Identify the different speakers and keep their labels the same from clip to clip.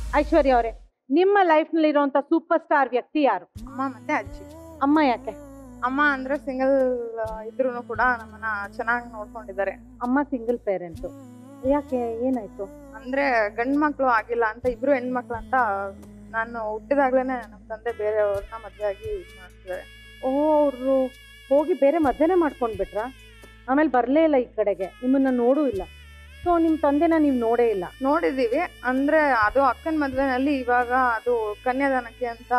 Speaker 1: ಐಶ್ವರ್ಯ ಅವರೇ ನಿಮ್ಮ ಲೈಫ್ ನಲ್ಲಿ ಇರುವಂತ ಸೂಪರ್ ಸ್ಟಾರ್ ವ್ಯಕ್ತಿ ಯಾರು
Speaker 2: ಅಮ್ಮ ಮತ್ತೆ ಅಜ್ಜಿ
Speaker 1: ಅಮ್ಮ ಯಾಕೆ
Speaker 2: ಅಮ್ಮ ಅಂದ್ರೆ ಸಿಂಗಲ್ ಇದ್ರು ಕೂಡ ನಮ್ಮನ್ನ ಚೆನ್ನಾಗಿ ನೋಡ್ಕೊಂಡಿದ್ದಾರೆ
Speaker 1: ಅಮ್ಮ ಸಿಂಗಲ್ ಪೇರೆಂಟ್ ಯಾಕೆ ಏನಾಯ್ತು
Speaker 2: ಅಂದ್ರೆ ಗಂಡ್ ಮಕ್ಳು ಆಗಿಲ್ಲ ಅಂತ ಇಬ್ರು ಹೆಣ್ಮಕ್ಳು ಅಂತ ನಾನು ಹುಟ್ಟಿದಾಗ್ಲೇನೆ ನಮ್ ತಂದೆ ಬೇರೆಯವ್ರನ್ನ ಮದ್ವೆ ಆಗಿ ಇದ್ ಮಾಡ್ತಿದ್ದಾರೆ
Speaker 1: ಓ ಅವರು ಹೋಗಿ ಬೇರೆ ಮದ್ವೆನೇ ಮಾಡ್ಕೊಂಡ್ಬಿಟ್ರಾ ಆಮೇಲೆ ಬರ್ಲೇ ಇಲ್ಲ ಈ ಕಡೆಗೆ ನಿಮ್ಮನ್ನ ನೋಡೂ ಇಲ್ಲ ಸೊ ನಿಮ್ ತಂದೆನ ನೀವು ನೋಡೇ ಇಲ್ಲ
Speaker 2: ನೋಡಿದೀವಿ ಅಂದ್ರೆ ಅದು ಅಕ್ಕನ ಮದ್ವೆನಲ್ಲಿ ಇವಾಗ ಅದು ಕನ್ಯಾದಾನಕ್ಕೆ ಅಂತ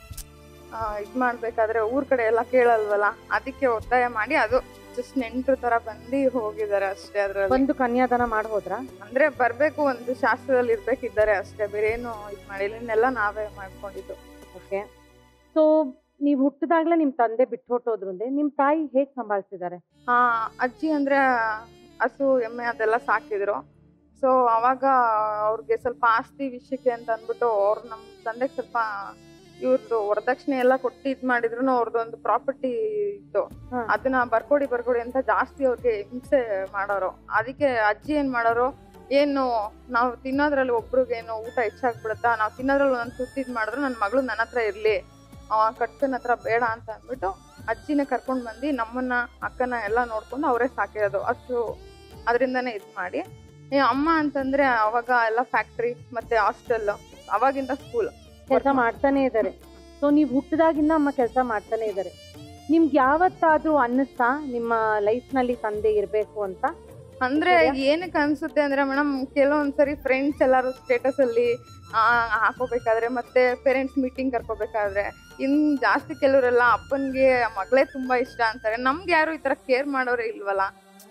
Speaker 2: ಆ, ಇದ್ ಮಾಡ್ಬೇಕಾದ್ರೆ ಊರ್ ಕಡೆ ಎಲ್ಲ ಕೇಳಲ್ವಲ್ಲ ಅದಕ್ಕೆ ಒತ್ತಾಯ ಮಾಡಿ ಅದು ಜಸ್ಟ್ ನೆಂಟ್ರ ತರ ಬಂದು ಹೋಗಿದ್ದಾರೆ ಅಷ್ಟೇ ಅದ್ರಲ್ಲಿ
Speaker 1: ಬಂದು ಕನ್ಯಾದಾನ ಮಾಡಿ ಹೋದ್ರಾ
Speaker 2: ಅಂದ್ರೆ ಬರ್ಬೇಕು ಒಂದು ಶಾಸ್ತ್ರದಲ್ಲಿ ಇರ್ಬೇಕಿದ್ದಾರೆ ಅಷ್ಟೇ ಬೇರೆ ಏನು ಇದ್ ಮಾಡಿಲ್ಲ ಇನ್ನೆಲ್ಲ ನಾವೇ ಮಾಡ್ಕೊಂಡಿದ್ದು
Speaker 1: ಓಕೆ ಸೊ ನೀವು ಹುಟ್ಟಿದಾಗ್ಲೇ ನಿಮ್ ತಂದೆ ಬಿಟ್ಟು ಹೊಟ್ಟೋದ್ರು ಅಂದ್ರೆ ನಿಮ್ ತಾಯಿ ಹೇಗ್ ಸಂಭಾಳಿಸಿದ್ದಾರೆ
Speaker 2: ಆ ಅಜ್ಜಿ ಅಂದ್ರೆ ಹಸು ಎಮ್ಮೆ ಅದೆಲ್ಲ ಸಾಕಿದ್ರು ಸೊ ಅವಾಗ ಅವ್ರಿಗೆ ಸ್ವಲ್ಪ ಆಸ್ತಿ ವಿಷಯಕ್ಕೆ ಅಂತ ಅಂದ್ಬಿಟ್ಟು ಅವ್ರು ನಮ್ ತಂದೆಗೆ ಸ್ವಲ್ಪ ಇವ್ರದ್ದು ವರದಕ್ಷಿಣೆ ಎಲ್ಲ ಕೊಟ್ಟು ಇದ್ ಮಾಡಿದ್ರು ಅವ್ರದ್ದೊಂದು ಪ್ರಾಪರ್ಟಿ ಇತ್ತು
Speaker 1: ಹಾ.
Speaker 2: ಅದನ್ನ ಬರ್ಕೊಡಿ ಬರ್ಕೊಡಿ ಅಂತ ಜಾಸ್ತಿ ಅವ್ರಿಗೆ ಹಿಂಸೆ ಮಾಡೋರು ಅದಕ್ಕೆ ಅಜ್ಜಿ ಏನ್ ಮಾಡೋರು ಏನು ನಾವು ತಿನ್ನೋದ್ರಲ್ಲಿ ಒಬ್ರಿಗೆ ಏನು ಊಟ ಹೆಚ್ಚಾಗ್ಬಿಡುತ್ತಾ ನಾವು ತಿನ್ನೋದ್ರಲ್ಲಿ ಒಂದೊಂದು ತುತ್ತು ಇದ್ ಮಾಡಿದ್ರು ನನ್ನ ಮಗಳು ನನ್ನ ಹತ್ರ ಇರ್ಲಿ ಅವ ಕಟ್ಟನ ಹತ್ರ ಬೇಡ ಅಂತ ಅಂದ್ಬಿಟ್ಟು ಅಜ್ಜಿನ ಕರ್ಕೊಂಡ್ ಬಂದು ನಮ್ಮನ್ನ ಅಕ್ಕನ ಎಲ್ಲ ನೋಡ್ಕೊಂಡು ಅವರೇ ಸಾಕಿರೋದು ಅಷ್ಟು ಅದರಿಂದನೇ ಇದ್ ಮಾಡಿ ಈ ಅಮ್ಮ ಅಂತಂದ್ರೆ ಅವಾಗ ಎಲ್ಲ ಫ್ಯಾಕ್ಟ್ರಿ ಮತ್ತೆ ಹಾಸ್ಟೆಲ್ ಅವಾಗಿಂದ ಸ್ಕೂಲ್
Speaker 1: ಕೆಲಸ ಮಾಡ್ತಾನೆ ಇದ್ದಾರೆ ಸೊ ನೀವು ಹುಟ್ಟಿದಾಗಿಂದ ಅಮ್ಮ ಕೆಲಸ ಮಾಡ್ತಾನೆ ಇದ್ದಾರೆ ನಿಮ್ಗೆ ಯಾವತ್ತಾದ್ರೂ ಅನ್ನಿಸ್ತಾ ನಿಮ್ಮ ಲೈಫ್ ನಲ್ಲಿ ತಂದೆ ಇರ್ಬೇಕು ಅಂತ
Speaker 2: ಅಂದ್ರೆ ಏನಕ್ಕೆ ಅನ್ಸುತ್ತೆ ಅಂದ್ರೆ ಮೇಡಮ್ ಕೆಲವೊಂದ್ಸರಿ ಫ್ರೆಂಡ್ಸ್ ಎಲ್ಲಾರು ಸ್ಟೇಟಸ್ ಅಲ್ಲಿ ಆ, ಹಾಕೋಬೇಕಾದ್ರೆ ಮತ್ತೆ ಪೇರೆಂಟ್ಸ್ ಮೀಟಿಂಗ್ ಕರ್ಕೋಬೇಕಾದ್ರೆ ಇನ್ ಜಾಸ್ತಿ ಕೆಲವರೆಲ್ಲ ಅಪ್ಪನ್ಗೆ ಮಗಳೇ ತುಂಬಾ ಇಷ್ಟ ಅಂತಾರೆ ನಮ್ಗೆ ಯಾರು ಈ ತರ ಕೇರ್ ಮಾಡೋರೇ ಇಲ್ವಲ್ಲ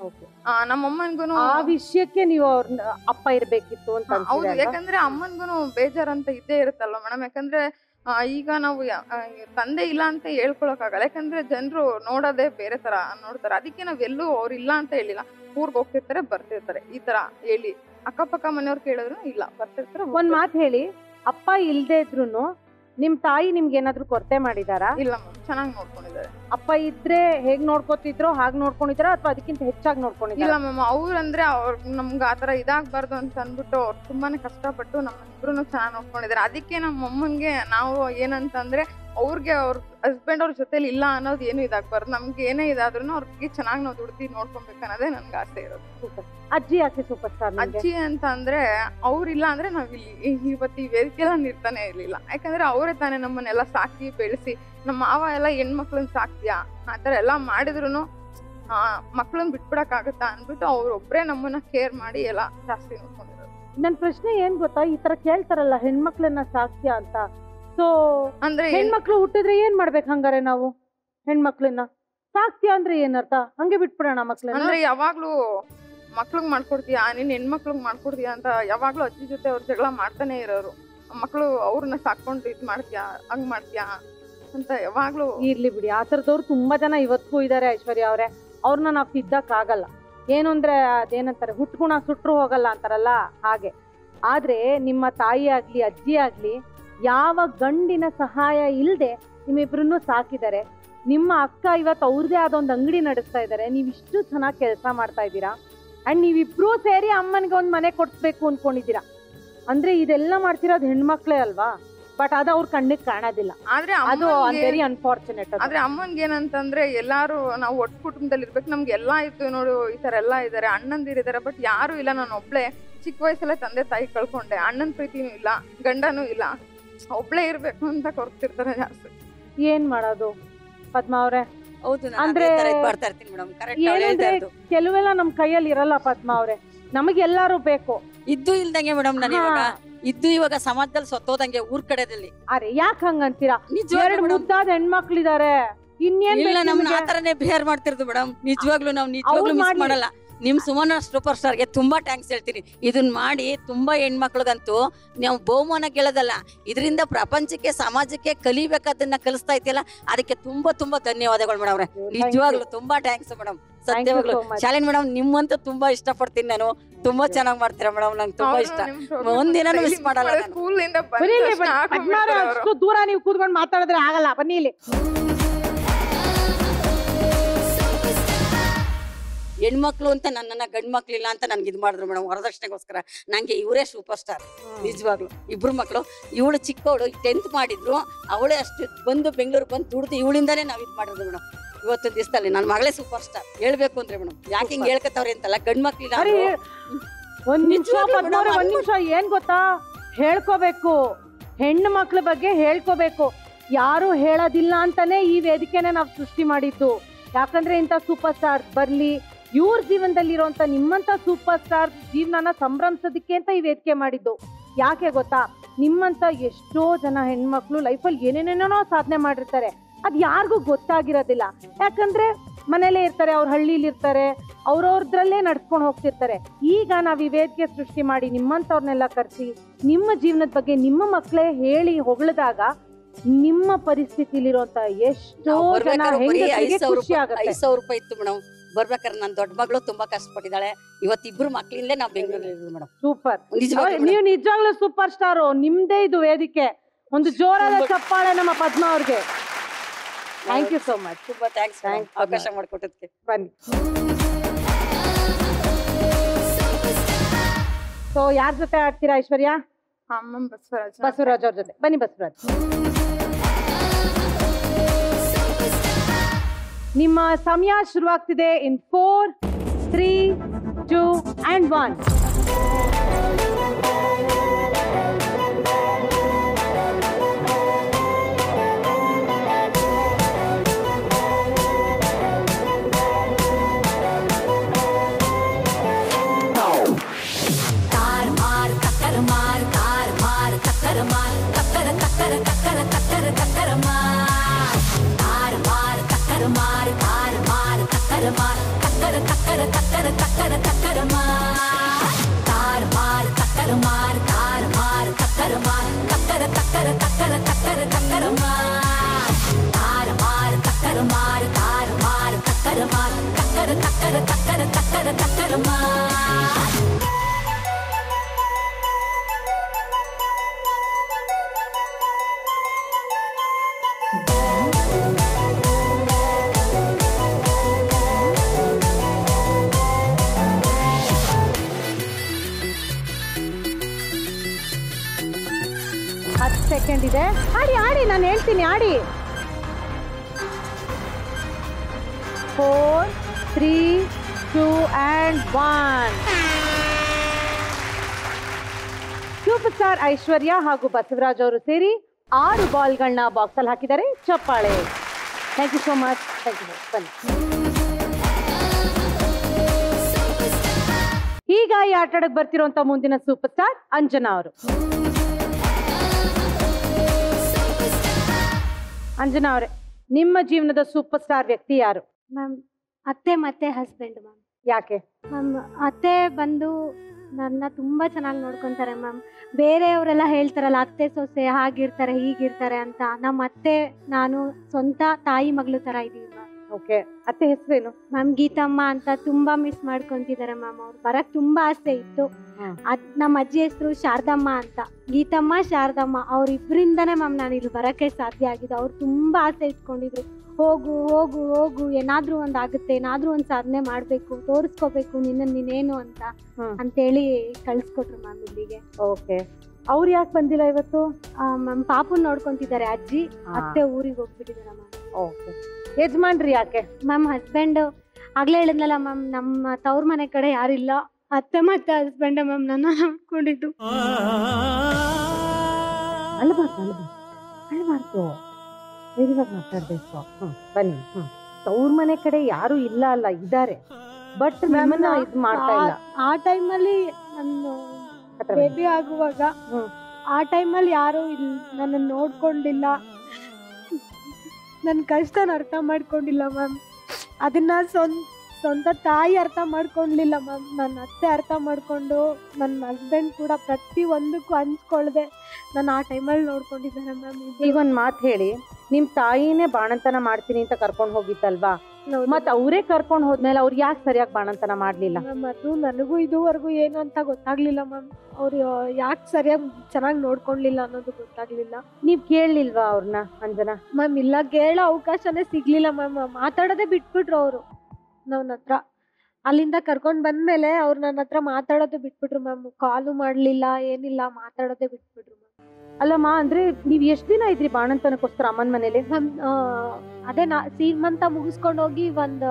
Speaker 2: ಆ, ನಮ್ಮ ಅಮ್ಮನ್ಗುನು
Speaker 1: ಆ ವಿಷಯಕ್ಕೆ ನೀವು ಅವ್ರ ಅಪ್ಪ ಇರ್ಬೇಕಿತ್ತು ಅಂತ
Speaker 2: ಹಾ, ಹೌದು
Speaker 1: ಅನ್ಸಿದೆ ಅಲ್ವಾ?
Speaker 2: ಯಾಕಂದ್ರೆ ಅಮ್ಮನ್ಗುನು ಬೇಜಾರಂತ ಇದ್ದೇ ಇರುತ್ತಲ್ವ ಮೇಡಮ್ ಯಾಕಂದ್ರೆ ಆ, ಈಗ ನಾವು ಯಾ- ಆ, ತಂದೆ ಇಲ್ಲ ಅಂತ ಹೇಳ್ಕೊಳಕ್ ಆಗಲ್ಲ ಯಾಕಂದ್ರೆ ಜನರು ನೋಡೋದೇ ಬೇರೆ ತರ ನೋಡ್ತಾರೆ ಅದಕ್ಕೆ ನಾವ್ ಎಲ್ಲೂ ಅವ್ರು ಇಲ್ಲ ಅಂತ ಹೇಳಿಲ್ಲ ಊರ್ಗ್ ಹೋಗ್ತಿರ್ತಾರೆ ಬರ್ತಿರ್ತಾರೆ ಈ ತರ ಹೇಳಿ ಅಕ್ಕಪಕ್ಕ ಮನೆಯವ್ರು ಕೇಳಿದ್ರು ಇಲ್ಲ ಬರ್ತಿರ್ತಾರೆ
Speaker 1: ಒಂದ್
Speaker 2: ಹೋಗ್ತಿರ್ತಾರೆ.
Speaker 1: ಮಾತು ಹೇಳಿ ಅಪ್ಪ ಇಲ್ದೇ ಇದ್ರೂನು ನಿಮ್ ತಾಯಿ ನಿಮ್ಗೆ ಏನಾದ್ರು ಕೊರತೆ ಮಾಡಿದಾರಾ
Speaker 2: ಇಲ್ಲ ಮ್ಯಾಮ್ ಚೆನ್ನಾಗಿ ನೋಡ್ಕೊಂಡಿದ್ದಾರೆ
Speaker 1: ಅಪ್ಪ ಇದ್ರೆ ಹೇಗ್ ನೋಡ್ಕೋತಿದ್ರೋ ಹಾಗ್ ನೋಡ್ಕೊಂಡಿದಾರ ಅಥವಾ ಅದಕ್ಕಿಂತ ಹೆಚ್ಚಾಗಿ
Speaker 2: ಇಲ್ಲ
Speaker 1: ನೋಡ್ಕೊಂಡಿದಾರ
Speaker 2: ಮ್ಯಾಮ್ ಅವ್ರಂದ್ರೆ ಅವ್ರ ನಮ್ಗೆ ಆತರ ಇದಾಗ್ಬಾರ್ದು ಅಂತ ಅನ್ಬಿಟ್ಟು ಅವ್ರು ತುಂಬಾನೇ ಕಷ್ಟಪಟ್ಟು ನಮ್ಮ ಇಬ್ರು ಚೆನ್ನಾಗಿ ನೋಡ್ಕೊಂಡಿದ್ದಾರೆ ಅದಕ್ಕೆ ನಮ್ಮ ಅಮ್ಮನ್ಗೆ ನಾವು ಏನಂತಂದ್ರೆ ಅವ್ರಿಗೆ ಅವ್ರ ಹಸ್ಬೆಂಡ್ ಅವ್ರ ಜೊತೆಲಿ ಇಲ್ಲ ಅನ್ನೋದು ಏನು ಇದಾಗ್ಬಾರ್ದು ನಮ್ಗೆ ಏನೇ ಇದಾದ್ರೂ ಅವ್ರಿಗೆ ಚೆನ್ನಾಗಿ ನಾವು ದುಡ್ದು ನೋಡ್ಕೊಬೇಕು ಅನ್ನೋದೇ ನನ್ಗೆ ಆಸೆ ಇರೋದು
Speaker 1: ಸೂಪರ್ ಅಜ್ಜಿ ಯಾಕೆ ಸೂಪರ್ ಸ್ಟಾರ್ ನಿಮ್ಗೆ
Speaker 2: ಅಜ್ಜಿ ಅಂತ ಅಂದ್ರೆ ಅವ್ರಿಲ್ಲ ಅಂದ್ರೆ ನಾವ್ ಇಲ್ಲಿ ಇವತ್ತು ಈ ವೇದಿಕೆಲ್ಲ ನಿರ್ತಾನೆ ಇರ್ಲಿಲ್ಲ ಯಾಕಂದ್ರೆ ಅವರೇ ತಾನೇ ನಮ್ಮನ್ನೆಲ್ಲ ಸಾಕಿ ಬೆಳೆಸಿ ನಮ್ಮ ಮಾವ ಎಲ್ಲ ಹೆಣ್ಮಕ್ಳನ್ನ ಸಾಕ್ತಿಯಾ ಆತರ ಎಲ್ಲ ಮಾಡಿದ್ರು ಆ ಮಕ್ಳನ್ನ ಬಿಟ್ಬಿಡಕ್ ಆಗುತ್ತಾ ಅನ್ಬಿಟ್ಟು ಅವ್ರೊಬ್ರೇ ನಮ್ಮನ್ನ ಕೇರ್ ಮಾಡಿ ಎಲ್ಲ ಜಾಸ್ತಿ ನೋಡ್ಕೊಂಡಿರೋದು
Speaker 1: ನನ್ ಪ್ರಶ್ನೆ ಏನ್ ಗೊತ್ತಾ ಈ ತರ ಕೇಳ್ತಾರಲ್ಲ ಹೆಣ್ಮಕ್ಳನ್ನ ಸಾಕ್ಷ್ಯ ಅಂತ ಸೊ
Speaker 2: ಅಂದ್ರೆ ಏನ್-
Speaker 1: ಹೆಣ್ಮಕ್ಳು ಹುಟ್ಟಿದ್ರೆ ಏನ್ ಮಾಡ್ಬೇಕು ಹಂಗಾರೆ ನಾವು ಹೆಣ್ಮಕ್ಳನ್ನ ಸಾಕ್ತ್ಯ ಅಂದ್ರೆ ಏನರ್ಥ ಹಂಗೆ ಬಿಟ್ಬಿಡೋಣ ಮಕ್ಳನ್ನ
Speaker 2: ಅಂದ್ರೆ ಯಾವಾಗ್ಲೂ ಮಕ್ಳಿಗ್ ಮಾಡ್ಕೊಡ್ತೀಯಾ ನೀನ್ ಹೆಣ್ಮಕ್ಳಿಗ್ ಮಾಡ್ಕೊಡ್ತೀಯಾ ಅಂತ ಯಾವಾಗ್ಲೂ ಅಜ್ಜಿ ಜೊತೆ ಅವ್ರ ಜಗಳ ಮಾಡ್ತಾನೆ ಇರೋರು ಮಕ್ಳು ಅವ್ರನ್ನ ಸಾಕೊಂಡು ಇದ್ ಮಾಡ್ತೀಯಾ ಹಂಗ್ ಮಾಡ್ತೀಯಾ ಅಂತ ಯಾವಾಗ್ಲೂ
Speaker 1: ಇರ್ಲಿ ಬಿಡಿ ಆ ಥರದವ್ರು ತುಂಬಾ ಜನ ಇವತ್ತಿಗೂ ಇದಾರೆ ಐಶ್ವರ್ಯ ಅವ್ರೆ ಅವ್ರನ್ನ ನಾವು ತಿದ್ದಕ್ ಆಗಲ್ಲ ಏನು ಅಂದ್ರೆ ಅದೇನಂತಾರೆ ಹುಟ್ಗುಣ ಸುಟ್ರು ಹೋಗಲ್ಲ ಅಂತಾರಲ್ಲ ಹಾಗೆ ಆದ್ರೆ ನಿಮ್ಮ ತಾಯಿ ಆಗ್ಲಿ ಅಜ್ಜಿ ಆಗ್ಲಿ ಯಾವ ಗಂಡಿನ ಸಹಾಯ ಇಲ್ಲದೆ ನಿಮ್ಮಿಬ್ರನ್ನು ಸಾಕಿದ್ದಾರೆ ನಿಮ್ಮ ಅಕ್ಕ ಇವತ್ತು ಅವ್ರದೇ ಆದ ಒಂದು ಅಂಗಡಿ ನಡೆಸ್ತಾ ಇದ್ದಾರೆ ನೀವು ಇಷ್ಟು ಚೆನ್ನಾಗಿ ಕೆಲಸ ಮಾಡ್ತಾ ಇದ್ದೀರಾ ಅಂಡ್ ನೀವಿಬ್ರೂ ಸೇರಿ ಅಮ್ಮನಿಗೆ ಒಂದು ಮನೆ ಕೊಡ್ಸ್ಬೇಕು ಅನ್ಕೊಂಡಿದ್ದೀರಾ ಅಂದ್ರೆ ಇದೆಲ್ಲ ಮಾಡ್ತಿರೋದು ಹೆಣ್ಮಕ್ಳೇ ಅಲ್ವಾ ಬಟ್ ಅದು ಅವ್ರ ಕಣ್ಣಿಗೆ ಕಾಣೋದಿಲ್ಲ
Speaker 2: ಆದ್ರೆ
Speaker 1: ಅದು
Speaker 2: ಅಮ್ಮಂಗೆ-
Speaker 1: ವೆರಿ ಅನ್ಫಾರ್ಚುನೇಟ್
Speaker 2: ಆದ್ರೆ ಅಮ್ಮನ್ಗೆ ಏನಂತಂದ್ರೆ ಎಲ್ಲಾರು ನಾವು ಒಟ್ಟು ಕುಟುಂಬದಲ್ಲಿ ಇರ್ಬೇಕು ನಮ್ಗೆ ಎಲ್ಲಾ ಇತ್ತು ನೋಡು ಈ ತರ ಎಲ್ಲಾ ಇದಾರೆ ಅಣ್ಣಂದಿರಿದಾರೆ ಬಟ್ ಯಾರು ಇಲ್ಲ ನಾನು ಒಬ್ಳೆ ಚಿಕ್ಕ ವಯಸ್ಸಲ್ಲೇ ತಂದೆ ತಾಯಿ ಕಳ್ಕೊಂಡೆ ಅಣ್ಣನ್ ಪ್ರೀತಿನೂ ಇಲ್ಲ ಗಂಡನೂ ಇಲ್ಲ ಒಬ್ಳೆ ಇರ್ಬೇಕು ಅಂತ ಕೊರ್ತಿರ್ತಾರೆ ಜಾಸ್ತಿ
Speaker 1: ಏನ್ ಮಾಡೋದು ಪದ್ಮ ಅವ್ರೆ
Speaker 3: ಹೌದು ನಾನು
Speaker 1: ಅಂದ್ರೆ-
Speaker 3: ಅದೇ ತರ ಇದ್ ಮಾಡ್ತಾ ಇರ್ತೀನಿ ಮೇಡಮ್ ಕರೆಕ್ಟ್
Speaker 1: ಏನಂದ್ರೆ ಕೆಲವೆಲ್ಲ ನಮ್ ಕೈಯಲ್ಲಿ ಇರಲ್ಲ ಪದ್ಮ ಅವ್ರೆ ನಮಗೆಲ್ಲಾರು ಬೇಕು
Speaker 3: ಇದ್ದು ಇಲ್ದಂಗೆ ಮೇಡಮ್ ನಾನು ಇವಾಗ ಇದ್ದು ಇವಾಗ ಸಮಾಜದಲ್ಲಿ ಸತ್ತೋದಂಗೆ ಊರ್ ಕಡೆದಲ್ಲಿ
Speaker 1: ಅರೆ ಯಾಕೆ ಹಂಗಂತೀರಾ
Speaker 3: ನಿಜವಾಗ್ಲೂ
Speaker 1: ಎರಡು
Speaker 3: ಮೇಡಮ್
Speaker 1: ಮುದ್ದಾದ ಹೆಣ್ಮಕ್ಳಿದಾರೆ ಇನ್ನೇನ್
Speaker 3: ಇಲ್ಲ
Speaker 1: ಬೇಕು
Speaker 3: ನಮ್ನ
Speaker 1: ನಿಮ್ಗೆ?
Speaker 3: ಆತರನೇ ಬಿಹೇರ್ ಮಾಡ್ತಿರ್ದು ಮೇಡಮ್ ನಿಜವಾಗ್ಲೂ ನಾವು ನಿಜವಾಗ್ಲೂ ಮಿಸ್
Speaker 1: ಮಾಡ್ಲಿ.
Speaker 3: ಮಾಡಲ್ಲ ನಿಮ್ ಸುಮನ ಸೂಪರ್ ಸ್ಟಾರ್ಗೆ ತುಂಬಾ ಟ್ಯಾಂಕ್ಸ್ ಹೇಳ್ತೀನಿ ಇದನ್ನ ಮಾಡಿ ತುಂಬಾ ಹೆಣ್ಮಕ್ಳಿಗಂತೂ ನಾವು ಬಹುಮಾನ ಕೇಳೋದಲ್ಲ ಇದರಿಂದ ಪ್ರಪಂಚಕ್ಕೆ ಸಮಾಜಕ್ಕೆ ಕಲಿಬೇಕಾದನ್ನ ಕಲಿಸ್ತಾ ಇದೆಯಲ್ಲ ಅದಕ್ಕೆ ತುಂಬಾ ತುಂಬಾ ಧನ್ಯವಾದಗಳು ಮೇಡಮ್ ಅವ್ರೆ
Speaker 1: Thank you.
Speaker 3: ನಿಜವಾಗ್ಲೂ ತುಂಬಾ ಟ್ಯಾಂಕ್ಸ್ ಮೇಡಮ್
Speaker 1: Thank you
Speaker 3: ಸತ್ಯವಾಗ್ಲು
Speaker 1: so much.
Speaker 3: ಶಾಲಿನ್ ಮೇಡಮ್ ನಿಮ್ಮಂತೂ ತುಂಬಾ ಇಷ್ಟಪಡ್ತೀನಿ ನಾನು ತುಂಬಾ ಚೆನ್ನಾಗಿ ಮಾಡ್ತೀರಾ ಮೇಡಮ್ ನಂಗೆ ತುಂಬಾ ಇಷ್ಟ ಒಂದಿನಾನು miss ಮಾಡಲ್ಲ ನಾನು.
Speaker 2: ಸ್ಕೂಲ್ ಇಂದ
Speaker 1: ಬರೀ ಇಲ್ಲಿ
Speaker 2: ಬಂದ
Speaker 1: ಬನ್ನಿ. ಪದ್ಮ ಅವ್ರೆ, ಅಷ್ಟು ದೂರ ನೀವು ಕೂತ್ಕೊಂಡು ಮಾತಾಡಿದ್ರೆ ಆಗಲ್ಲ ಬನ್ನಿ ಇಲ್ಲಿ
Speaker 3: ಹೆಣ್ಮಕ್ಳು ಅಂತ ನನ್ನನ್ನ ಗಂಡ್ ಮಕ್ಳಿಲ್ಲ ಅಂತ ನನ್ಗೆ ಇದು ಮಾಡಿದ್ರು ಮೇಡಮ್ ವರದಕ್ಷಿಣೆಗೋಸ್ಕರ ನಂಗೆ ಇವರೇ ಸೂಪರ್ ಸ್ಟಾರ್ ನಿಜವಾಗ್ಲು ಇಬ್ರು ಮಕ್ಕಳು ಇವಳು ಚಿಕ್ಕವಳು ಟೆಂತ್ ಮಾಡಿದ್ರು ಅವಳೇ ಅಷ್ಟು ಬಂದು ಬೆಂಗಳೂರು ಬಂದು ದುಡ್ದು ಇವಳಿಂದಾನೇ ನಾವ್ ಇದು ಮಾಡಿದ್ರು ಮೇಡಮ್ ಇವತ್ತು ದಿವಸದಲ್ಲಿ ನನ್ನ ಮಗಳೇ ಸೂಪರ್ ಸ್ಟಾರ್ ಹೇಳ್ಬೇಕು ಅಂದ್ರೆ ಮೇಡಮ್ ಯಾಕೆ ಹಿಂಗ್ ಹೇಳ್ಕತ್ತವ್ರೆ ಅಂತಲ್ಲ ಗಂಡ್ ಮಕ್ಳಿಲ್ಲ
Speaker 1: ಅರೆ
Speaker 3: ಅಂದ್ರು.
Speaker 1: ಒಂದ್ ನಿಮಿಷ
Speaker 3: ನಿಜವಾಗ್ಲೂ
Speaker 1: ಪದ್ಮವ್ರೆ,
Speaker 3: ಮೇಡಮ್,
Speaker 1: ಒಂದ್ ನಿಮಿಷ ಏನ್ ಗೊತ್ತಾ ಹೇಳ್ಕೋಬೇಕು ಹೆಣ್ಣು ಮಕ್ಳ ಬಗ್ಗೆ ಹೇಳ್ಕೋಬೇಕು ಯಾರು ಹೇಳೋದಿಲ್ಲ ಅಂತಾನೆ ಈ ವೇದಿಕೆನ ನಾವು ಸೃಷ್ಟಿ ಮಾಡಿದ್ದು ಯಾಕಂದ್ರೆ ಇಂಥ ಸೂಪರ್ ಸ್ಟಾರ್ ಬರ್ಲಿ ಇವ್ರ ಜೀವನದಲ್ಲಿರುವಂತ ನಿಮ್ಮಂತ ಸೂಪರ್ ಸ್ಟಾರ್ ಜೀವನನ ಸಂಭ್ರಮಿಸೋದಕ್ಕೆ ಅಂತ ಈ ವೇದಿಕೆ ಮಾಡಿದ್ದು ಯಾಕೆ ಗೊತ್ತಾ ನಿಮ್ಮಂತ ಎಷ್ಟೋ ಜನ ಹೆಣ್ಮಕ್ಳು ಲೈಫಲ್ಲಿ ಏನೇನೇನೋ ಸಾಧನೆ ಮಾಡಿರ್ತಾರೆ ಅದ್ ಯಾರಿಗೂ ಗೊತ್ತಾಗಿರೋದಿಲ್ಲ ಯಾಕಂದ್ರೆ ಮನೇಲೇ ಇರ್ತಾರೆ ಅವ್ರ ಹಳ್ಳಿಲಿ ಇರ್ತಾರೆ ಅವ್ರವ್ರದ್ರಲ್ಲೇ ನಡ್ಸ್ಕೊಂಡು ಹೋಗ್ತಿರ್ತಾರೆ ಈಗ ನಾವ್ ಈ ವೇದಿಕೆ ಸೃಷ್ಟಿ ಮಾಡಿ ನಿಮ್ಮಂತವ್ರನ್ನೆಲ್ಲ ಕರ್ಸಿ ನಿಮ್ಮ ಜೀವನದ ಬಗ್ಗೆ ನಿಮ್ಮ ಮಕ್ಕಳೇ ಹೇಳಿ ಹೊಗಳಿದಾಗ ನಿಮ್ಮ ಪರಿಸ್ಥಿತಿಲಿರುವಂತ ಎಷ್ಟೋ
Speaker 3: ನಾವ್
Speaker 1: ಜನ
Speaker 3: ಬರ್ಬೇಕಾದ್ರೆ ಬರೀ ಐದ್
Speaker 1: ಹೆಂಗಸರಿಗೆ
Speaker 3: ಸಾವಿರ
Speaker 1: ಖುಷಿ
Speaker 3: ರೂಪಾಯಿ
Speaker 1: ಆಗುತ್ತೆ
Speaker 3: ಐದ್ ಸಾವಿರ ರೂಪಾಯಿ ಇತ್ತು ಮೇಡಮ್ ಬರ್ಬೇಕಾದ್ರೆ ನನ್ನ ದೊಡ್ಡ ಮಗಳು ತುಂಬಾ ಕಷ್ಟಪಟ್ಟಿದ್ದಾಳೆ ಇವತ್ತಿಬ್ರು ಮಕ್ಳಿಂದಲೇ ನಾವ್ ಬೆಂಗಳೂರಲ್ಲಿ ಇರೋದು ಮೇಡಮ್
Speaker 1: ಸೂಪರ್
Speaker 3: ನಿಜವಾಗ್ಲೂ
Speaker 1: ನೀವು ನಿಜವಾಗ್ಲೂ ಸೂಪರ್ ಸ್ಟಾರು ನಿಮ್ದೇ ಇದು ವೇದಿಕೆ ಒಂದು ಜೋರಾದ
Speaker 3: ತುಂಬಾ-
Speaker 1: ಚಪ್ಪಾಳೆ ನಮ್ಮ ಪದ್ಮ ಅವ್ರಿಗೆ ಥ್ಯಾಂಕ್ ಯು ಸೋ ಮಚ್
Speaker 3: ತುಂಬಾ ಥ್ಯಾಂಕ್ಸ್
Speaker 1: Thanks,
Speaker 3: ಅವಕಾಶ ಮಾಡಿಕೊಟ್ಟದಕ್ಕೆ
Speaker 1: ಬನ್ನಿ ಸೊ ಯಾರ ಜೊತೆ ಆಡ್ತೀರಾ ಐಶ್ವರ್ಯ
Speaker 2: ಅಮ್ಮ ಬಸವರಾಜ್
Speaker 1: ಬಸವರಾಜ್ ಅವ್ರ ಜೊತೆ ಬನ್ನಿ ಬಸವರಾಜ್ ನಿಮ್ಮ ಸಮಯ ಶುರುವಾಗ್ತಿದೆ in four three two and one
Speaker 4: कार मार कक्कर मार कार मार कक्कर मार कक्कर कक्कर कक्कर कक्कर कक्कर मार कार मार कक्कर मार कार मार कक्कर मार कक्कर कक्कर कक्कर कक्कर कक्कर मार कार मार कक्कर मार कार मार कक्कर मार कक्कर कक्कर कक्कर कक्कर कक्कर मार कार मार कक्कर मार कार मार कक्कर मार कक्कर कक्कर कक्कर कक्कर कक्कर मार
Speaker 1: ಹತ್ತು ಸೆಕೆಂಡ್ ಇದೆ ಆಡಿ ಆಡಿ ನಾನು ಹೇಳ್ತೀನಿ ಆಡಿ four three two and one super star Aishwarya ಹಾಗೂ ಬಸವರಾಜ್ ಅವರು ಸೇರಿ ಆರು ಬಾಲ್ಗಳನ್ನ ಬಾಕ್ಸಲ್ಲಿ ಹಾಕಿದ್ದಾರೆ ಚಪ್ಪಾಳೆ thank you so much thank you ಬನ್ನಿ ಈಗ ಈ ಆಟಾಡಕ್ ಬರ್ತಿರುವಂತ ಮುಂದಿನ ಸೂಪರ್ ಸ್ಟಾರ್ ಅಂಜನಾ ಅವರು ಅಂಜನಾ ಅವರೇ ನಿಮ್ಮ ಜೀವನದ ಸೂಪರ್ ಸ್ಟಾರ್ ವ್ಯಕ್ತಿ ಯಾರು
Speaker 5: ಮ್ಯಾಮ್ ಅತ್ತೆ ಮತ್ತೆ ಹಸ್ಬೆಂಡ್ ಮ್ಯಾಮ್
Speaker 1: ಯಾಕೆ
Speaker 5: ಮ್ಯಾಮ್ ಅತ್ತೆ ಬಂದು ನನ್ನ ತುಂಬ ಚೆನ್ನಾಗಿ ನೋಡ್ಕೊತಾರೆ ಮ್ಯಾಮ್ ಬೇರೆಯವರೆಲ್ಲ ಹೇಳ್ತಾರಲ್ಲ ಅತ್ತೆ ಸೊಸೆ ಹಾಗಿರ್ತಾರೆ ಹೀಗಿರ್ತಾರೆ ಅಂತ ನಮ್ಮ ಅತ್ತೆ ನಾನು ಸ್ವಂತ ತಾಯಿ ಮಗಳು ಥರ ಇದ್ದೀವಿ ಮ್ಯಾಮ್
Speaker 1: ಓಕೆ ಅತ್ತೆ ಹೆಸರೇನು
Speaker 5: ಮ್ಯಾಮ್ ಗೀತಮ್ಮ ಅಂತ ತುಂಬಾ ಮಿಸ್ ಮಾಡ್ಕೊಂತಿದ್ದಾರೆ ಮ್ಯಾಮ್ ಅವ್ರು ಬರಕ್ ತುಂಬಾ ಆಸೆ ಇತ್ತು
Speaker 1: ಹ್ಮ್.
Speaker 5: ಅದ್ ನಮ್ಮ ಅಜ್ಜಿ ಹೆಸರು ಶಾರದಮ್ಮ ಅಂತ ಗೀತಮ್ಮ ಶಾರದಮ್ಮ ಅವ್ರಿಬ್ರಿಂದನೇ ಮ್ಯಾಮ್ ನಾನು ಇಲ್ಲಿ ಬರಕ್ಕೆ ಸಾಧ್ಯ ಆಗಿದೆ ಅವ್ರು ತುಂಬಾ ಆಸೆ ಇಟ್ಕೊಂಡಿದ್ರು ಹೋಗು ಹೋಗು ಹೋಗು ಏನಾದ್ರೂ ಒಂದ್ ಆಗುತ್ತೆ ಏನಾದ್ರೂ ಒಂದ್ ಸಾಧನೆ ಮಾಡ್ಬೇಕು ತೋರಿಸ್ಕೋಬೇಕು ನಿನ್ನ ನೀನೇನು ಅಂತ
Speaker 1: ಹ್ಮ್.
Speaker 5: ಅಂತೇಳಿ ಕಳ್ಸ್ಕೊಟ್ರು ಮ್ಯಾಮ್ ಇಲ್ಲಿಗೆ
Speaker 1: ಓಕೆ ಅವ್ರು ಯಾಕೆ ಬಂದಿಲ್ಲ ಇವತ್ತು
Speaker 5: ಮ್ಯಾಮ್ ಪಾಪುನ್ ನೋಡ್ಕೊಂತಿದ್ದಾರೆ ಅಜ್ಜಿ ಅತ್ತೆ ಊರಿಗೆ ಹೋಗ್ಬಿಟ್ಟಿದ್ದಾರೆ ಮ್ಯಾಮ್
Speaker 1: ಓಕೆ ಯಜಮಾನ್ರಿ ಯಾಕೆ
Speaker 5: ಮ್ಯಾಮ್ ಹಸ್ಬೆಂಡ್ ಆಗ್ಲೇ ಹೇಳಿದ್ನಲ್ಲ ಮ್ಯಾಮ್ ನಮ್ಮ ತವ್ರ ಮನೆ ಕಡೆ ಯಾರಿಲ್ಲ ಅತ್ತೆ ಮತ್ತೆ ಹಸ್ಬೆಂಡ್ ಮ್ಯಾಮ್ ನನ್ನ ನೋಡ್ಕೊಂಡಿದ್ದು
Speaker 1: ಅಳ್ಬಾರ್ದು ಅಳ್ಬಾರ್ದು ಅಳ್ಬಾರ್ದು ಧೈರ್ಯವಾಗಿ ಮಾತಾಡ್ಬೇಕು ಹ್ಮ್ ಬನ್ನಿ ಹ್ಮ್ ತವ್ರ ಮನೆ ಕಡೆ ಯಾರು ಇಲ್ಲ ಅಲ್ಲ ಇದ್ದಾರೆ ಬಟ್ ನಮ್ಮನ್ನ ಇದ್ ಮಾಡ್ತಾ ಇಲ್ಲ
Speaker 5: ಆ ಟೈಮಲ್ಲಿ ನನ್ನ
Speaker 1: ಹತ್ರ ಬನ್ನಿ.
Speaker 5: ಬೇಬಿ ಆಗುವಾಗ
Speaker 1: ಹ್ಮ್.
Speaker 5: ಆ ಟೈಮಲ್ಲಿ ಯಾರು ಇಲ್ಲ ನನ್ನ ನೋಡ್ಕೊಂಡಿಲ್ಲ ನನ್ನ ಕಷ್ಟನ ಅರ್ಥ ಮಾಡ್ಕೊಂಡಿಲ್ಲ ಮ್ಯಾಮ್ ಅದನ್ನ ಸ್ವಂತ ಸ್ವಂತ ತಾಯಿ ಅರ್ಥ ಮಾಡ್ಕೊಂಡಿಲ್ಲ ಮ್ಯಾಮ್ ನನ್ನ ಅತ್ತೆ ಅರ್ಥ ಮಾಡ್ಕೊಂಡು ನನ್ನ ಹಸ್ಬೆಂಡ್ ಕೂಡ ಪ್ರತಿ ಒಂದಕ್ಕೂ ಹಂಚ್ಕೊಳ್ದೆ ನಾನು ಆ ಟೈಮಲ್ಲಿ ನೋಡ್ಕೊಂಡಿದ್ದಾರೆ ಮ್ಯಾಮ್
Speaker 1: ಈಗ ಒಂದ್ ಮಾತು ಹೇಳಿ ನಿಮ್ ತಾಯಿನೇ ಬಾಣಂತನ ಮಾಡ್ತೀನಿ ಅಂತ ಕರ್ಕೊಂಡ್ ಹೋಗಿತ್ತಲ್ವಾ ಮತ್ ಅವರೇ ಕರ್ಕೊಂಡ್ ಹೋದ್ಮೇಲೆ ಅವ್ರು ಯಾಕೆ ಸರಿಯಾಗಿ ಬಾಣಂತನ ಮಾಡ್ಲಿಲ್ಲ
Speaker 5: ಮ್ಯಾಮ್ ಅದು ನನಗೂ ಇದುವರೆಗೂ ಏನು ಅಂತ ಗೊತ್ತಾಗ್ಲಿಲ್ಲ ಮ್ಯಾಮ್ ಅವ್ರು ಯಾಕೆ ಸರಿಯಾಗಿ ಚೆನ್ನಾಗಿ ನೋಡ್ಕೊಳ್ಳಿಲ್ಲ ಅನ್ನೋದು ಗೊತ್ತಾಗ್ಲಿಲ್ಲ
Speaker 1: ನೀವ್ ಕೇಳಲಿಲ್ವಾ ಅವ್ರನ್ನ ಅಂಜನಾ
Speaker 5: ಮ್ಯಾಮ್ ಇಲ್ಲ ಕೇಳೋ ಅವಕಾಶನೇ ಸಿಗ್ಲಿಲ್ಲ ಮ್ಯಾಮ್ ಮಾತಾಡೋದೇ ಬಿಟ್ಬಿಟ್ರು ಅವರು ನನ್ನ ಹತ್ರ ಅಲ್ಲಿಂದ ಕರ್ಕೊಂಡ್ ಬಂದ್ಮೇಲೆ ಅವ್ರು ನನ್ನ ಹತ್ರ ಮಾತಾಡೋದೇ ಬಿಟ್ಬಿಟ್ರು ಮ್ಯಾಮ್ ಕಾಲು ಮಾಡ್ಲಿಲ್ಲ ಏನಿಲ್ಲ ಮಾತಾಡೋದೇ ಬಿಟ್ಬಿಟ್ರು ಮ್ಯಾಮ್
Speaker 1: ಅಲ್ಲಮ್ಮ ಅಂದ್ರೆ ನೀವ್ ಎಷ್ಟ್ ದಿನ ಇದ್ರಿ ಬಾಣಂತನಕ್ಕೋಸ್ಕರ ಅಮ್ಮನ ಮನೇಲಿ
Speaker 5: ಮ್ಯಾಮ್ ಅದೇ ನಾ ಸೀಮಂತ ಮುಗಿಸ್ಕೊಂಡು ಹೋಗಿ ಒಂದು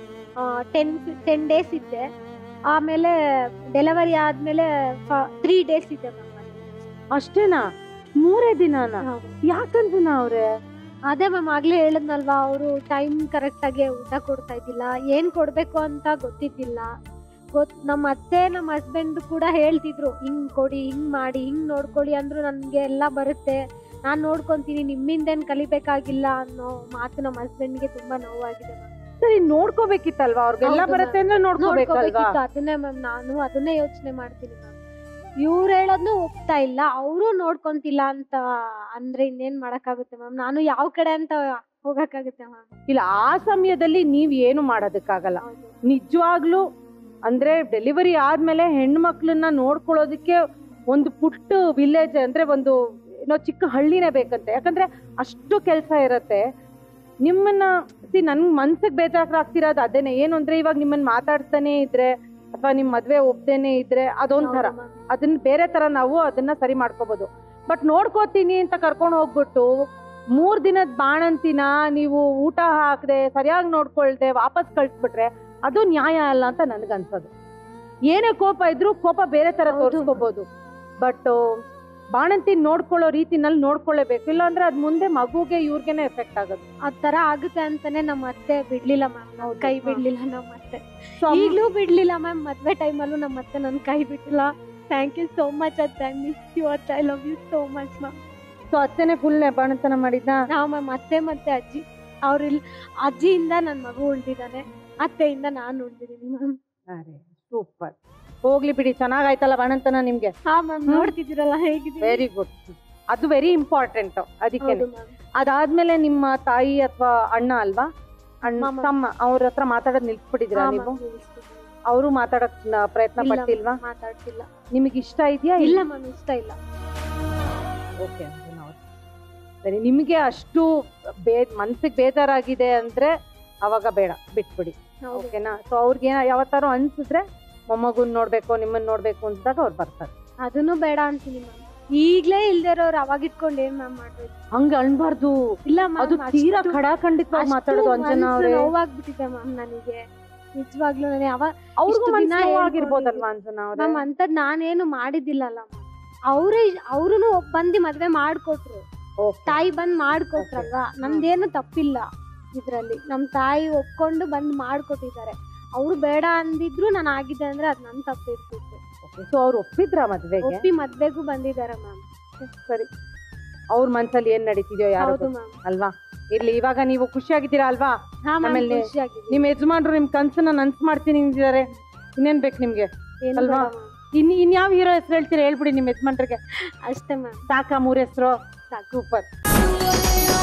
Speaker 5: ಟೆನ್ ಟೆನ್ ಡೇಸ್ ಇದ್ದೆ ಆಮೇಲೆ ಡೆಲಿವರಿ ಆದ್ಮೇಲೆ ತ್ರೀ ಡೇಸ್ ಇದ್ದೆ ಮ್ಯಾಮ್
Speaker 1: ಅಷ್ಟೇನಾ ಮೂರೇ ದಿನಾನ ಯಾಕಂತನ ಅವ್ರೆ
Speaker 5: ಅದೇ ಮ್ಯಾಮ್ ಆಗ್ಲೇ ಹೇಳಿದ್ನಲ್ವಾ ಅವರು ಟೈಮ್ ಕರೆಕ್ಟ್ ಆಗಿ ಊಟ ಕೊಡ್ತಾ ಇದ್ದಿಲ್ಲ ಏನ್ ಕೊಡ್ಬೇಕು ಅಂತ ಗೊತ್ತಿದ್ದಿಲ್ಲ ಗೊತ್ ನಮ್ಮ ಅತ್ತೆ ನಮ್ಮ ಹಸ್ಬೆಂಡ್ ಕೂಡ ಹೇಳ್ತಿದ್ರು ಹಿಂಗ್ ಕೊಡಿ ಹಿಂಗ್ ಮಾಡಿ ಹಿಂಗ್ ನೋಡ್ಕೊಳ್ಳಿ ಅಂದ್ರು ನನ್ಗೆ ಎಲ್ಲ ಬರುತ್ತೆ ನಾನ್ ನೋಡ್ಕೊಂತೀನಿ ನಿಮ್ಮಿಂದೇನ್ ಕಲಿಬೇಕಾಗಿಲ್ಲ ಅನ್ನೋ ಮಾತು ನಮ್ಮ ಹಸ್ಬೆಂಡ್ಗೆ ತುಂಬಾ ನೋವಾಗಿದೆ ಮ್ಯಾಮ್
Speaker 1: ಸರಿ ನೋಡ್ಕೋಬೇಕಿತ್ತಲ್ವಾ ಅವ್ರಿಗೆಲ್ಲ
Speaker 5: ಹೌದು
Speaker 1: ಬರುತ್ತೆ ಅಂದ್ರೆ ನೋಡ್ಕೋಬೇಕಲ್ವಾ
Speaker 5: ನೋಡ್ಕೋಬೇಕಿತ್ತು ಅದನ್ನೇ ಮ್ಯಾಮ್ ನಾನು ಅದನ್ನೇ ಯೋಚನೆ ಮಾಡ್ತೀನಿ ಮ್ಯಾಮ್ ಇವ್ರು ಹೇಳೋದ್ನು ಒಪ್ತಾ ಇಲ್ಲ ಅವರು ನೋಡ್ಕೊಂತಿಲ್ಲ ಅಂತ ಅಂದ್ರೆ ಇನ್ನೇನ್ ಮಾಡಕ್ಕಾಗುತ್ತೆ ಮ್ಯಾಮ್ ನಾನು ಯಾವ ಕಡೆ ಅಂತ ಹೋಗಕ್ಕಾಗುತ್ತೆ ಮ್ಯಾಮ್
Speaker 1: ಇಲ್ಲ ಆ ಸಮಯದಲ್ಲಿ ನೀವ್ ಏನು ಮಾಡೋದಕ್ಕಾಗಲ್ಲ ನಿಜವಾಗ್ಲೂ ಅಂದ್ರೆ ಡೆಲಿವರಿ ಆದ್ಮೇಲೆ ಹೆಣ್ಮಕ್ಳನ್ನ ನೋಡ್ಕೊಳ್ಳೋದಕ್ಕೆ ಒಂದು ಪುಟ್ಟ ವಿಲೇಜ್ ಅಂದ್ರೆ ಒಂದು ಏನೋ ಚಿಕ್ಕ ಹಳ್ಳಿನೇ ಬೇಕಂತೆ ಯಾಕಂದ್ರೆ ಅಷ್ಟು ಕೆಲಸ ಇರತ್ತೆ ನಿಮ್ಮನ್ನ ಸಿ ನನ್ ಮನ್ಸಿಗೆ ಬೇಜಾರಾಗ್ತಿರೋದು ಅದೇನೆ ಏನು ಅಂದ್ರೆ ಇವಾಗ ನಿಮ್ಮನ್ನ ಮಾತಾಡ್ತಾನೆ ಇದ್ರೆ ಅಥವಾ ನಿಮ್ ಮದ್ವೆ ಒಪ್ದೇನೆ ಇದ್ರೆ ಅದೊಂಥರ
Speaker 5: ಹೌದು ma'am.
Speaker 1: ಅದನ್ನ ಬೇರೆ ತರ ನಾವು ಅದನ್ನ ಸರಿ ಮಾಡ್ಕೋಬಹುದು ಬಟ್ ನೋಡ್ಕೋತೀನಿ ಅಂತ ಕರ್ಕೊಂಡು ಹೋಗ್ಬಿಟ್ಟು ಮೂರ್ ದಿನದ ಬಾಣಂತಿನ ನೀವು ಊಟ ಹಾಕದೆ ಸರಿಯಾಗಿ ನೋಡ್ಕೊಳ್ದೆ ವಾಪಸ್ ಕಳ್ಸ್ಬಿಟ್ರೆ ಅದು ನ್ಯಾಯ ಅಲ್ಲ ಅಂತ ನನ್ಗನ್ಸೋದು ಏನೇ ಕೋಪ ಇದ್ರೂ ಕೋಪ ಬೇರೆ ತರ
Speaker 5: ಹೌದು.
Speaker 1: ತೋರಿಸ್ಕೋಬಹುದು ಬಟ್ ಬಾಣಂತಿ ನೋಡ್ಕೊಳ್ಳೋ ರೀತಿನಲ್ಲಿ ನೋಡ್ಕೊಳ್ಳೇಬೇಕು ಇಲ್ಲಾಂದ್ರೆ ಅದ್ ಮುಂದೆ ಮಗುಗೆ ಇವ್ರಿಗೆನೆ ಎಫೆಕ್ಟ್ ಆಗುತ್ತೆ
Speaker 5: ಆ ತರ ಆಗುತ್ತೆ ಅಂತಾನೆ ನಮ್ಮ ಅತ್ತೆ ಬಿಡ್ಲಿಲ್ಲ ಮ್ಯಾಮ್
Speaker 1: ಹೌದು.
Speaker 5: ಕೈ
Speaker 1: ಹಾ.
Speaker 5: ಬಿಡ್ಲಿಲ್ಲ ನಮ್ಮ ಅತ್ತೆ
Speaker 1: So, ಅಮ್ಮ-
Speaker 5: ಈಗ್ಲೂ ಬಿಡ್ಲಿಲ್ಲ ಮ್ಯಾಮ್ ಮದ್ವೆ ಟೈಮಲ್ಲೂ ನಮ್ಮ ಅತ್ತೆ ನನ್ ಕೈ ಬಿಟ್ಟಿಲ್ಲ ಥ್ಯಾಂಕ್ ಯು ಸೋ ಮಚ್ ಅತ್ತೆ ಮಿಸ್ ಯು ಅತ್ತೆ I love you so much ma'am
Speaker 1: so ಅತ್ತೆನೆ ಫುಲ್ ಬಾಣಂತನ ಮಾಡಿದ್ದ
Speaker 5: ನಾವು ಮ್ಯಾಮ್ ಅತ್ತೆ ಮತ್ತೆ ಅಜ್ಜಿ ಅವ್ರಿಲ್ ಅಜ್ಜಿಯಿಂದ ನನ್ ಮಗು ಉಳ್ದಿದ್ದಾನೆ ಅತ್ತೆಯಿಂದ ನಾನು ಉಳ್ದಿದ್ದೀನಿ ಮ್ಯಾಮ್
Speaker 1: ಸೂಪರ್ ಹೋಗ್ಲಿ ಬಿಡಿ ಚೆನ್ನಾಗಾಯ್ತಲ್ಲ ಬಾಣಂತನ ನಿಮ್ಗೆ
Speaker 5: ಹಾ ಮ್ಯಾಮ್
Speaker 1: ಹ್ಮ್.
Speaker 5: ನೋಡ್ತಿದ್ದೀರಲ್ಲ ಹೇಗಿದ್ದೀನಿ
Speaker 1: ವೆರಿ ಗುಡ್ ಅದು ವೆರಿ ಇಂಪಾರ್ಟೆಂಟ್ ಅದಕ್ಕೆ
Speaker 5: ಹೌದು ಮ್ಯಾಮ್
Speaker 1: ಅದಾದ್ಮೇಲೆ ನಿಮ್ಮ ತಾಯಿ ಅಥವಾ ಅಣ್ಣ ಅಲ್ವಾ ಅಣ್ಣ
Speaker 5: ಮಾಮ.
Speaker 1: ತಮ್ಮ ಅವ್ರ ಹತ್ರ ಮಾತಾಡೋದ್ ನಿಲ್ಸ್ಬಿಟ್ಟಿದ್ರ ನೀವು ಅವರು ಮಾತಾಡಕ್ ನ- ಪ್ರಯತ್ನ ಪಟ್ಟಿಲ್ವಾ
Speaker 5: ಮಾತಾಡ್ತಿಲ್ಲ
Speaker 1: ನಿಮಗೆ ಇಷ್ಟ ಇದೆಯಾ
Speaker 5: ಇಲ್ಲ ಮ್ಯಾಮ್ ಇಷ್ಟ ಇಲ್ಲ
Speaker 1: ಓಕೆ ಸರಿ ನಿಮಗೆ ಅಷ್ಟು ಬೇ ಮನ್ಸಿಗೆ ಬೇಜಾರಾಗಿದೆ ಅಂದ್ರೆ ಅವಾಗ ಬೇಡ ಬಿಟ್ಬಿಡಿ
Speaker 5: ಹೌದು
Speaker 1: ಓಕೆನಾ ಸೊ ಅವ್ರಿಗೆ ಯಾವತ್ತಾರು ಅನ್ಸಿದ್ರೆ ಮೊಮ್ಮಗುನ್ ನೋಡ್ಬೇಕು ನಿಮ್ಮನ್ನ ನೋಡ್ಬೇಕು ಅಂದಾಗ ಅವ್ರು ಬರ್ತಾರೆ
Speaker 5: ಅದನ್ನು ಬೇಡ ಅಂತೀನಿ ಮ್ಯಾಮ್ ಈಗ್ಲೇ ಇಲ್ದೇ ಇರೋರು ಅವಾಗ ಇಟ್ಕೊಂಡು ಏನ್ ಮ್ಯಾಮ್ ಮಾಡ್ಬೇಕು
Speaker 1: ಹಂಗ ಅನ್ಬಾರ್ದು
Speaker 5: ಇಲ್ಲ
Speaker 1: ಅದು
Speaker 5: ಮ್ಯಾಮ್
Speaker 1: ತೀರಾ ಖಡಾಖಂಡಿತವಾಗಿ ಮಾತಾಡೋದು ಅಂಜನಾ ಅವ್ರೆ
Speaker 5: ನೋವಾಗ್ಬಿಟ್ಟಿದೆ ಮ್ಯಾಮ್ ನನಗೆ ನಿಜವಾಗ್ಲೂ ನಾನು ಯಾವ
Speaker 1: ಅವ್ರಿಗೂ
Speaker 5: ಇಷ್ಟು ದಿನ
Speaker 1: ಮನ್ಸು ಆಗಿರ್ಬೋದಲ್ವಾ ಅಂಜನಾ ಅವ್ರೆ
Speaker 5: ಮ್ಯಾಮ್ ಅಂತದ್ ನಾನೇನು ಮಾಡಿದ್ದಿಲ್ಲಲ್ಲ ಅವರೇ ಅವ್ರು ಬಂದು ಮದ್ವೆ ಮಾಡ್ಕೊಟ್ರು
Speaker 1: Okay.
Speaker 5: ತಾಯಿ ಬಂದ್ ಮಾಡ್ಕೊಟ್ರಲ್ವಾ ನಮ್ದೇನು ತಪ್ಪಿಲ್ಲ ಇದ್ರಲ್ಲಿ ನಮ್ ತಾಯಿ ಒಪ್ಕೊಂಡು ಬಂದ್ ಮಾಡ್ಕೊಟ್ಟಿದ್ದಾರೆ ಅವ್ರು ಬೇಡ ಅಂದಿದ್ರು ನಾನು ಆಗಿದ್ದೆ ಅಂದ್ರೆ ಅದ್ ನನ್ ತಪ್ಪಿರ್ತಿತ್ತು
Speaker 1: ಸೊ ಅವ್ರು ಒಪ್ಪಿದ್ರ ಮದ್ವೆಗೆ
Speaker 5: ಒಪ್ಪಿ ಮದ್ವೆಗೂ ಬಂದಿದ್ದಾರೆ ಮ್ಯಾಮ್
Speaker 1: ಸರಿ ಅವ್ರ ಮನ್ಸಲ್ಲಿ ಏನ್ ನಡೀತಿದ್ಯೋ ಯಾರು
Speaker 5: ಹೌದು ಮ್ಯಾಮ್
Speaker 1: ಅಲ್ವಾ ಇರ್ಲಿ ಇವಾಗ ನೀವು ಖುಷಿಯಾಗಿದ್ದೀರಾ ಅಲ್ವಾ
Speaker 5: ಹಾ ಮ್ಯಾಮ್
Speaker 1: ಆಮೇಲೆ
Speaker 5: ಖುಷಿಯಾಗಿದ್ದೀನಿ
Speaker 1: ನಿಮ್ ಯಜಮಾನ್ರು ನಿಮ್ ಕನ್ಸನ್ನ ನನ್ಸ್ ಮಾಡ್ತೀನಿ ಅಂದಿದ್ದಾರೆ ಇನ್ನೇನ್ ಬೇಕು ನಿಮ್ಗೆ
Speaker 5: ಏನು
Speaker 1: ಅಲ್ವಾ?
Speaker 5: ಬೇಡ ಮ್ಯಾಮ್
Speaker 1: ಇನ್ ಇನ್ಯಾವ ಹೀರೋ ಹೆಸರು ಹೇಳ್ತೀರಾ ಹೇಳ್ಬಿಡಿ ನಿಮ್ ಯಜಮಾನ್ರಿಗೆ
Speaker 5: ಅಷ್ಟೇ ಮ್ಯಾಮ್
Speaker 1: ಸಾಕಾ ಮೂರ್ ಹೆಸರು
Speaker 5: ಸಾಕು
Speaker 1: ಸೂಪರ್
Speaker 4: Super